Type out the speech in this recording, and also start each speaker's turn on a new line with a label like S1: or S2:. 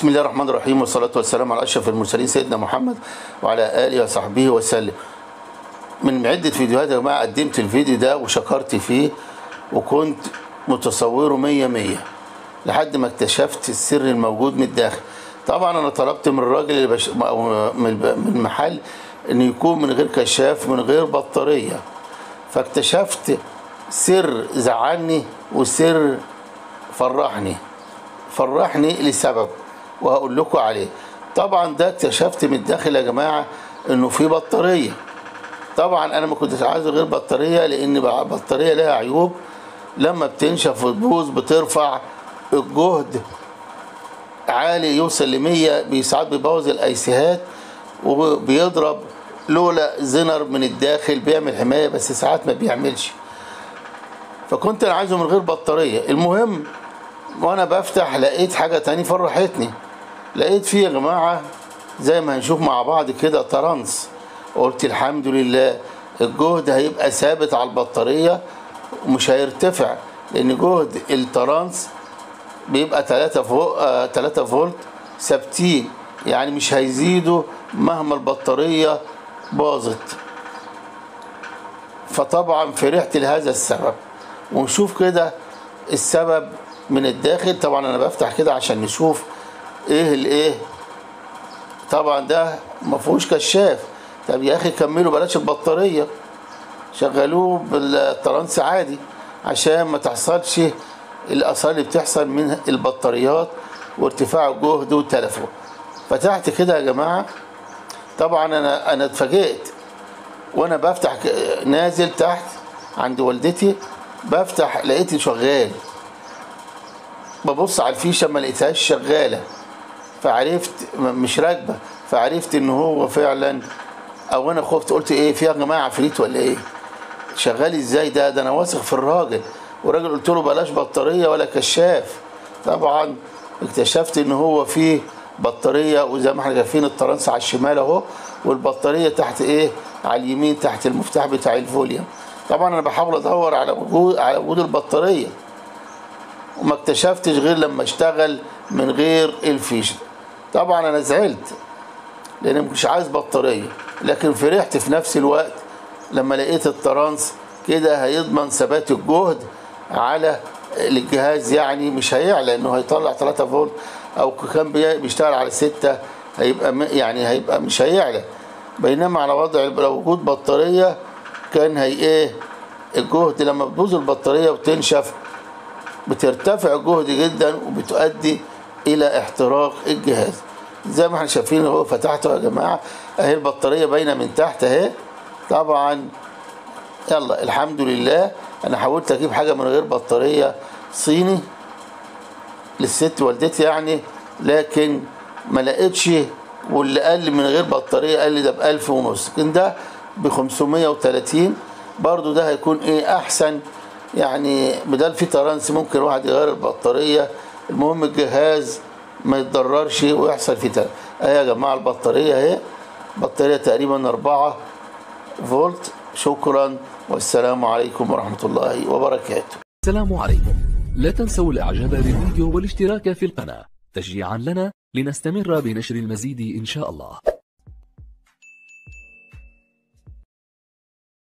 S1: بسم الله الرحمن الرحيم والصلاة والسلام على أشرف المرسلين سيدنا محمد وعلى آله وصحبه وسلم من عدة فيديوهات يا جماعة قدمت الفيديو ده وشكرت فيه وكنت متصوره مية مية لحد ما اكتشفت السر الموجود من الداخل طبعا أنا طلبت من الراجل اللي بش... أو من المحل إنه يكون من غير كشاف من غير بطارية فاكتشفت سر زعلني وسر فرحني فرحني لسبب وهقول لكم عليه طبعا ده اكتشفت من الداخل يا جماعه انه في بطاريه طبعا انا ما كنتش عايز غير بطاريه لان بطاريه لها عيوب لما بتنشف وتبوظ بترفع الجهد عالي يوصل ل 100 ساعات بيبوظ الايسيهات وبيضرب لولا زنر من الداخل بيعمل حمايه بس ساعات ما بيعملش فكنت انا عايزه من غير بطاريه المهم وانا بفتح لقيت حاجه تاني فرحتني لقيت فيه يا جماعه زي ما هنشوف مع بعض كده ترانس قلت الحمد لله الجهد هيبقى ثابت على البطاريه ومش هيرتفع لان جهد الترانس بيبقى 3 فولت 3 فولت ثابتين يعني مش هيزيدوا مهما البطاريه باظت فطبعا فرحت لهذا السبب ونشوف كده السبب من الداخل طبعا انا بفتح كده عشان نشوف ايه الايه طبعا ده ما فيهوش كشاف طب يا اخي كملوا بلاش البطاريه شغلوه بالترانس عادي عشان ما تحصلش الاثار اللي بتحصل من البطاريات وارتفاع الجهد والتلفون فتحت كده يا جماعه طبعا انا انا اتفاجئت وانا بفتح نازل تحت عند والدتي بفتح لقيتي شغال ببص على الفيشه ما لقيتهاش شغاله فعرفت مش راكبه فعرفت ان هو فعلا او انا خفت قلت ايه في يا جماعه عفريت ولا ايه شغال ازاي ده ده انا واثق في الراجل والراجل قلت له بلاش بطاريه ولا كشاف طبعا اكتشفت ان هو فيه بطاريه وزي ما احنا شايفين الترانس على الشمال اهو والبطاريه تحت ايه على اليمين تحت المفتاح بتاع الفوليوم طبعا انا بحاول ادور على وجود على وجود البطاريه وما اكتشفتش غير لما اشتغل من غير الفيش طبعا انا زعلت لان مش عايز بطاريه لكن فرحت في نفس الوقت لما لقيت الترانس كده هيضمن ثبات الجهد على الجهاز يعني مش هيعلى انه هيطلع 3 فولت او كان بيشتغل على 6 هيبقى يعني هيبقى مش هيعلى بينما على وضع لو وجود بطاريه كان هي ايه الجهد لما بتبوظ البطاريه وتنشف بترتفع الجهد جدا وبتؤدي الى احتراق الجهاز زي ما احنا شايفين اهو فتحته يا جماعه اهي البطاريه باينه من تحت اهي طبعا يلا الحمد لله انا حاولت اجيب حاجه من غير بطاريه صيني للست والدتي يعني لكن ما لقيتش واللي قال لي من غير بطاريه قال لي ده ب 1000 ونص لكن ده ب 530 برضو ده هيكون ايه احسن يعني بدل في ترانس ممكن واحد يغير البطاريه المهم الجهاز ما يتضررش ويحصل فيه تلف اهي يا جماعه البطاريه اهي بطاريه تقريبا 4 فولت شكرا والسلام عليكم ورحمه الله وبركاته
S2: السلام عليكم لا تنسوا الاعجاب بالفيديو والاشتراك في القناه تشجيعا لنا لنستمر بنشر المزيد ان شاء الله